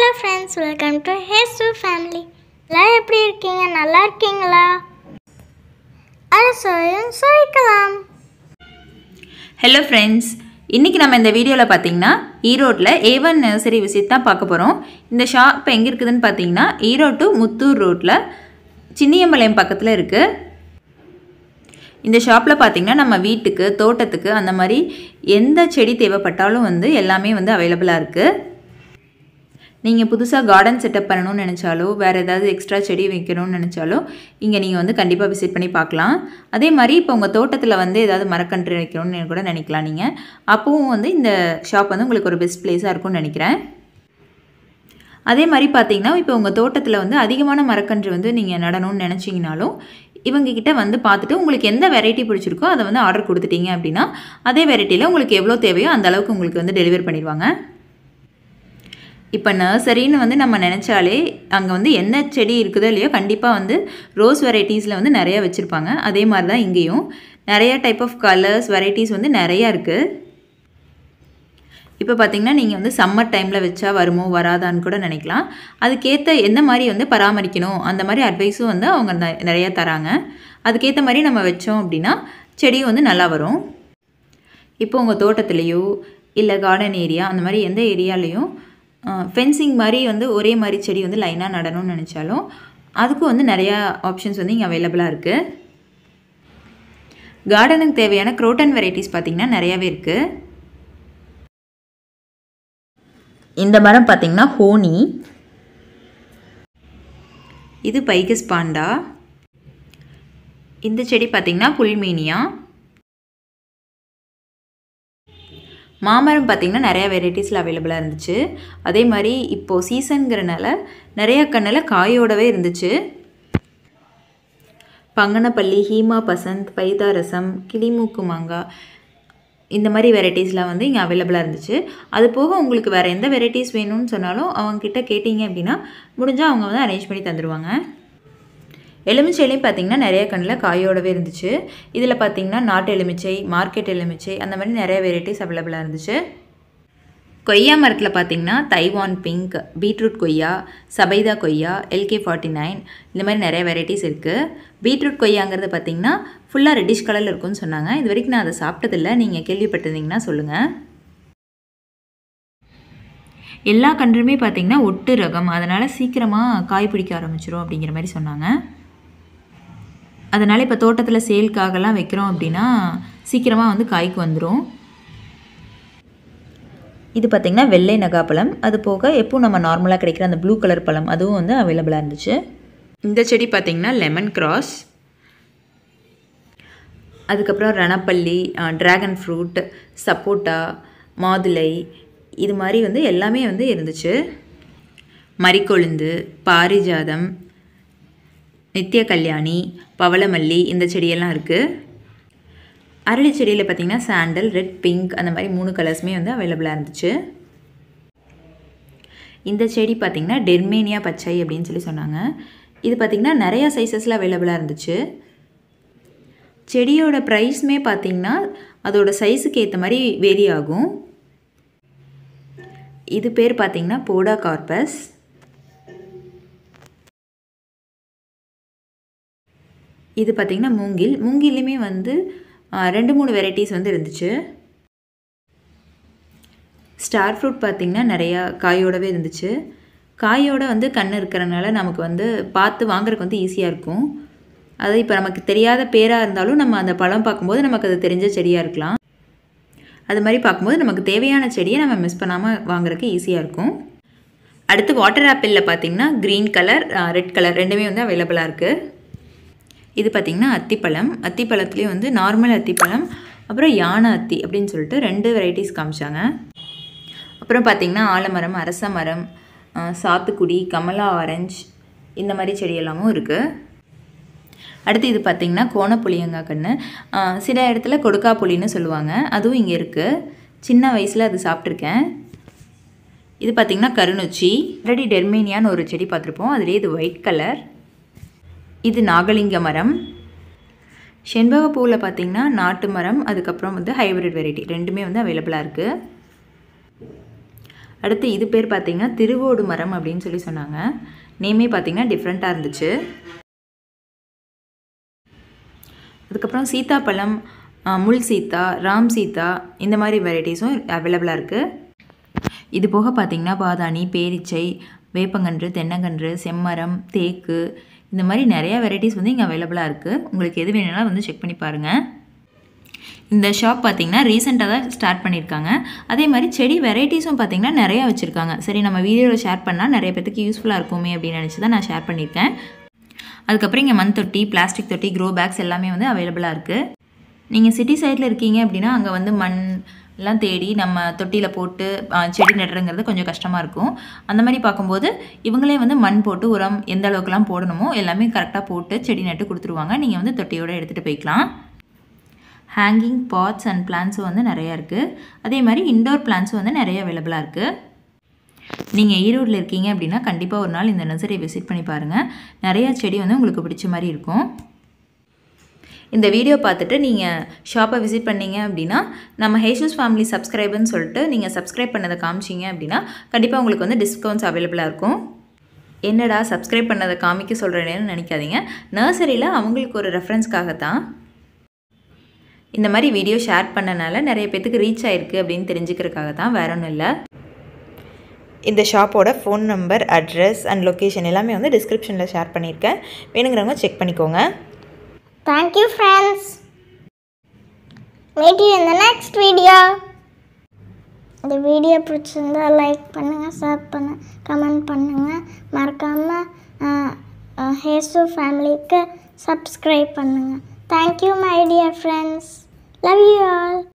hello friends welcome to ஹேசு family எல்லாம் எப்படி இருக்கீங்க நல்லா இருக்கீங்களா அது சொல்லும் சொல்லிக்கலாம் ஹலோ ஃப்ரெண்ட்ஸ் இன்றைக்கி நம்ம இந்த வீடியோவில் பார்த்தீங்கன்னா ஈரோட்டில் ஏ ஒன் நர்சரி விசிட் தான் பார்க்க போகிறோம் இந்த ஷாப் எங்கே இருக்குதுன்னு பார்த்தீங்கன்னா ஈரோடு டு முத்தூர் ரோட்டில் சின்னியம்பாளையம் பக்கத்தில் இருக்குது இந்த ஷாப்பில் பார்த்தீங்கன்னா நம்ம வீட்டுக்கு தோட்டத்துக்கு அந்த மாதிரி எந்த செடி தேவைப்பட்டாலும் வந்து எல்லாமே வந்து அவைலபிளாக இருக்குது நீங்கள் புதுசாக கார்டன் செட்டப் பண்ணணும்னு நினச்சாலோ வேறு ஏதாவது எக்ஸ்ட்ரா செடி வைக்கணும்னு நினச்சாலோ இங்கே நீங்கள் வந்து கண்டிப்பாக விசிட் பண்ணி பார்க்கலாம் அதே மாதிரி இப்போ உங்கள் தோட்டத்தில் வந்து ஏதாவது மரக்கன்று வைக்கணும்னு கூட நினைக்கலாம் நீங்கள் அப்போவும் வந்து இந்த ஷாப் வந்து உங்களுக்கு ஒரு பெஸ்ட் பிளேஸாக இருக்கும்னு நினைக்கிறேன் அதே மாதிரி பார்த்தீங்கன்னா இப்போ உங்கள் தோட்டத்தில் வந்து அதிகமான மரக்கன்று வந்து நீங்கள் நடணும்னு நினச்சிங்கனாலும் இவங்கக்கிட்ட வந்து பார்த்துட்டு உங்களுக்கு எந்த வெரைட்டி பிடிச்சிருக்கோ அதை வந்து ஆர்டர் கொடுத்துட்டீங்க அப்படின்னா அதே வெரைட்டியில் உங்களுக்கு எவ்வளோ தேவையோ அந்த அளவுக்கு உங்களுக்கு வந்து டெலிவர் பண்ணிடுவாங்க இப்போ நர்சரின்னு வந்து நம்ம நினச்சாலே அங்கே வந்து என்ன செடி இருக்குதோ இல்லையோ கண்டிப்பாக வந்து ரோஸ் வெரைட்டிஸில் வந்து நிறையா வச்சுருப்பாங்க அதே மாதிரி தான் இங்கேயும் நிறைய டைப் ஆஃப் கலர்ஸ் வெரைட்டிஸ் வந்து நிறையா இருக்குது இப்போ பார்த்தீங்கன்னா நீங்கள் வந்து சம்மர் டைமில் வச்சா வருமோ வராதான்னு கூட நினைக்கலாம் அதுக்கேற்ற எந்த மாதிரி வந்து பராமரிக்கணும் அந்த மாதிரி அட்வைஸும் வந்து அவங்க ந- நிறையா தராங்க அதுக்கேற்ற மாதிரி நம்ம வச்சோம் அப்படின்னா செடியும் வந்து நல்லா வரும் இப்போ உங்கள் தோட்டத்துலேயோ இல்லை கார்டன் ஏரியா அந்த மாதிரி எந்த ஏரியாலேயும் ஃபென்சிங் மாதிரி வந்து ஒரே மாதிரி செடி வந்து லைனாக நடணும்னு நினச்சாலும் அதுக்கும் வந்து நிறையா ஆப்ஷன்ஸ் வந்து இங்கே அவைலபிளாக இருக்குது கார்டனுக்கு தேவையான குரோட்டன் வெரைட்டிஸ் பார்த்திங்கன்னா நிறையாவே இருக்குது இந்த மரம் பார்த்திங்கன்னா ஹோனி இது பைகஸ் பாண்டா இந்த செடி பார்த்திங்கன்னா புல்மீனியா மாமரம் பார்த்திங்கன்னா நிறையா வெரைட்டிஸில் அவைலபிளாக இருந்துச்சு அதே மாதிரி இப்போது சீசனுங்கிறனால நிறையா கண்ணில் காயோடவே இருந்துச்சு பங்கனப்பள்ளி ஹீமா பசந்த் பைதா ரசம் கிளிமூக்கு மாங்காய் இந்த மாதிரி வெரைட்டிஸ்லாம் வந்து இங்கே அவைலபிளாக இருந்துச்சு அது போக உங்களுக்கு வேறு எந்த வெரைட்டிஸ் வேணும்னு சொன்னாலும் அவங்கக்கிட்ட கேட்டிங்க அப்படின்னா முடிஞ்சால் அவங்க வந்து அரேஞ்ச் பண்ணி தந்துடுவாங்க எலுமிச்சையிலையும் பார்த்தீங்கன்னா நிறைய கண்ணில் காயோடவே இருந்துச்சு இதில் பார்த்தீங்கன்னா நாட்டு எலுமிச்சை மார்க்கெட் எலுமிச்சை அந்த மாதிரி நிறைய வெரைட்டிஸ் அவைலபிளாக இருந்துச்சு கொய்யா மரத்தில் பார்த்தீங்கன்னா தைவான் பிங்க் பீட்ரூட் கொய்யா சபைதா கொய்யா எல்கே ஃபார்ட்டி நைன் இந்த மாதிரி நிறைய வெரைட்டிஸ் இருக்குது பீட்ரூட் கொய்யாங்கிறது பார்த்தீங்கன்னா ஃபுல்லாக ரெட்டிஷ் கலரில் இருக்கும்னு சொன்னாங்க இது வரைக்கும் நான் அதை சாப்பிட்டதில்ல நீங்கள் கேள்விப்பட்டிருந்தீங்கன்னா சொல்லுங்கள் எல்லா கன்றுமே பார்த்தீங்கன்னா ஒட்டு ரகம் அதனால் சீக்கிரமாக காய் பிடிக்க ஆரம்பிச்சிரும் அப்படிங்கிற மாதிரி சொன்னாங்க அதனால் இப்போ தோட்டத்தில் சேல்க்காகலாம் வைக்கிறோம் அப்படின்னா சீக்கிரமாக வந்து காய்க்கு வந்துடும் இது பார்த்திங்கன்னா வெள்ளை நகாப்பழம் அது போக எப்பவும் நம்ம நார்மலாக கிடைக்கிற அந்த ப்ளூ கலர் பழம் அதுவும் வந்து அவைலபிளாக இருந்துச்சு இந்த செடி பார்த்திங்கன்னா லெமன் கிராஸ் அதுக்கப்புறம் ரணப்பள்ளி ட்ராகன் ஃப்ரூட் சப்போட்டா மாதுளை இது மாதிரி வந்து எல்லாமே வந்து இருந்துச்சு மரிக்கொழுந்து பாரிஜாதம் நித்திய கல்யாணி பவளமல்லி இந்த செடியெல்லாம் இருக்குது அரளி செடியில் பார்த்திங்கன்னா சாண்டல் ரெட் பிங்க் அந்த மாதிரி மூணு கலர்ஸுமே வந்து அவைலபிளாக இருந்துச்சு இந்த செடி பார்த்திங்கன்னா டெர்மேனியா பச்சை அப்படின்னு சொல்லி சொன்னாங்க இது பார்த்திங்கன்னா நிறையா சைஸஸில் அவைலபிளாக இருந்துச்சு செடியோட ப்ரைஸ்மே பார்த்திங்கன்னா அதோட சைஸுக்கு ஏற்ற மாதிரி வேரி ஆகும் இது பேர் பார்த்திங்கன்னா போடா கார்பஸ் இது பார்த்திங்கன்னா மூங்கில் மூங்கில்லையுமே வந்து ஆ, ரெண்டு மூணு வெரைட்டிஸ் வந்து இருந்துச்சு ஸ்டார் ஃப்ரூட் பார்த்திங்கன்னா நிறையா காயோடவே இருந்துச்சு காயோட வந்து கண் இருக்கிறனால நமக்கு வந்து பார்த்து வாங்குறதுக்கு வந்து ஈஸியாக இருக்கும் அது இப்போ நமக்கு தெரியாத பேராக இருந்தாலும் நம்ம அந்த பழம் பார்க்கும்போது நமக்கு அது தெரிஞ்ச செடியாக இருக்கலாம் அது மாதிரி பார்க்கும்போது நமக்கு தேவையான செடியை நம்ம மிஸ் பண்ணாமல் வாங்குறதுக்கு ஈஸியாக இருக்கும் அடுத்து வாட்டர் ஆப்பிளில் பார்த்தீங்கன்னா க்ரீன் கலர் ரெட் கலர் ரெண்டுமே வந்து அவைலபிளாக இருக்குது இது பார்த்திங்கன்னா அத்திப்பழம் அத்திப்பழத்துலேயும் வந்து நார்மல் அத்திப்பழம் அப்புறம் யானை அத்தி அப்படின்னு சொல்லிட்டு ரெண்டு வெரைட்டிஸ் காமிச்சாங்க அப்புறம் பார்த்திங்கன்னா ஆலமரம் அரச மரம் ஆ, சாத்துக்குடி கமலா ஆரஞ்சு இந்த மாதிரி செடி எல்லாமும் இருக்குது அடுத்து இது பார்த்திங்கன்னா கோணப்புளியங்காய் கன்று ஆ, சில இடத்துல கொடுக்கா புளின்னு சொல்லுவாங்க அதுவும் இங்கே இருக்குது சின்ன வயசில் அது சாப்பிட்ருக்கேன் இது பார்த்திங்கன்னா கருநொச்சி ஆல்ரெடி டெர்மேனியான்னு ஒரு செடி பார்த்துருப்போம் அதுலேயே இது ஒயிட் கலர் இது நாகலிங்க மரம் செண்பக பூவில் பார்த்தீங்கன்னா நாட்டு மரம் அதுக்கப்புறம் வந்து ஹைப்ரிட் வெரைட்டி ரெண்டுமே வந்து அவைலபிளாக இருக்குது அடுத்து இது பேர் பார்த்தீங்கன்னா திருவோடு மரம் அப்படின்னு சொல்லி சொன்னாங்க நேமே பார்த்தீங்கன்னா டிஃப்ரெண்ட்டாக இருந்துச்சு அதுக்கப்புறம் சீத்தாப்பழம் ஆ, முள் சீத்தா ராம் சீத்தா இந்த மாதிரி வெரைட்டிஸும் அவைலபிளாக இருக்குது இது போக பார்த்தீங்கன்னா பாதாணி பேரிச்சை வேப்பங்கன்று தென்னங்கன்று செம்மரம் தேக்கு இந்த மாதிரி நிறைய வெரைட்டிஸ் வந்து இங்கே அவைலபிளாக இருக்குது உங்களுக்கு எது வேணும்னாலும் வந்து செக் பண்ணி பாருங்கள் இந்த ஷாப் பார்த்தீங்கன்னா ரீசெண்டாக தான் ஸ்டார்ட் பண்ணியிருக்காங்க அதே மாதிரி செடி வெரைட்டிஸும் பார்த்தீங்கன்னா நிறையா வச்சுருக்காங்க சரி நம்ம வீடியோவில் ஷேர் பண்ணால் நிறைய பேத்துக்கு யூஸ்ஃபுல்லாக இருக்குமே அப்படின்னு நினச்சி தான் நான் ஷேர் பண்ணியிருக்கேன் அதுக்கப்புறம் இங்கே மண் தொட்டி பிளாஸ்டிக் தொட்டி க்ரோ பேக்ஸ் எல்லாமே வந்து அவைலபிளாக இருக்குது நீங்கள் சிட்டி சைடில் இருக்கீங்க அப்படின்னா அங்கே வந்து மண் எல்லாம் தேடி நம்ம தொட்டியில் போட்டு ஆ, செடி நடுறங்கிறது கொஞ்சம் கஷ்டமாக இருக்கும் அந்த மாதிரி பார்க்கும்போது இவங்களே வந்து மண் போட்டு உரம் எந்த அளவுக்குலாம் போடணுமோ எல்லாமே கரெக்டாக போட்டு செடி நட்டு கொடுத்துருவாங்க நீங்கள் வந்து தொட்டியோடு எடுத்துகிட்டு போய்க்கலாம் ஹேங்கிங் பாட்ஸ் அண்ட் பிளான்ஸும் வந்து நிறையா இருக்குது அதே மாதிரி இண்டோர் பிளான்ஸும் வந்து நிறைய அவைலபிளாக இருக்குது நீங்கள் ஈரோட்டில் இருக்கீங்க அப்படின்னா கண்டிப்பாக ஒரு நாள் இந்த நர்சரியை விசிட் பண்ணி பாருங்கள் நிறையா செடி வந்து உங்களுக்கு பிடிச்ச மாதிரி இருக்கும் இந்த வீடியோ பார்த்துட்டு நீங்கள் ஷாப்பை விசிட் பண்ணீங்க அப்படின்னா நம்ம ஹேஷூஸ் ஃபேமிலி சப்ஸ்கிரைபர்னு சொல்லிட்டு நீங்கள் சப்ஸ்கிரைப் பண்ணதை காமிச்சிங்க அப்படின்னா கண்டிப்பாக உங்களுக்கு வந்து டிஸ்கவுண்ட்ஸ் அவைலபிளாக இருக்கும் என்னடா சப்ஸ்கிரைப் பண்ணதை காமிக்க சொல்கிறேன்னு நினைக்காதீங்க நர்சரியில் அவங்களுக்கு ஒரு ரெஃபரன்ஸ்க்காக தான் இந்த மாதிரி வீடியோ ஷேர் பண்ணனால நிறைய பேத்துக்கு ரீச் ஆயிருக்கு அப்படின்னு தெரிஞ்சுக்கிறதுக்காக தான் வேற ஒன்றும் இல்லை இந்த ஷாப்போட phone number address and location எல்லாமே வந்து டிஸ்கிரிப்ஷனில் ஷேர் பண்ணியிருக்கேன் வேணுங்கிறவங்க செக் பண்ணிக்கோங்க thank you friends meet you in the next video இந்த வீடியோ பிடிச்சிருந்தா லைக் பண்ணுங்கள் ஷேர் பண்ண கமெண்ட் பண்ணுங்கள் மறக்காமல் ஹேசு ஃபேமிலிக்கு சப்ஸ்கிரைப் பண்ணுங்கள் thank you my dear friends love you all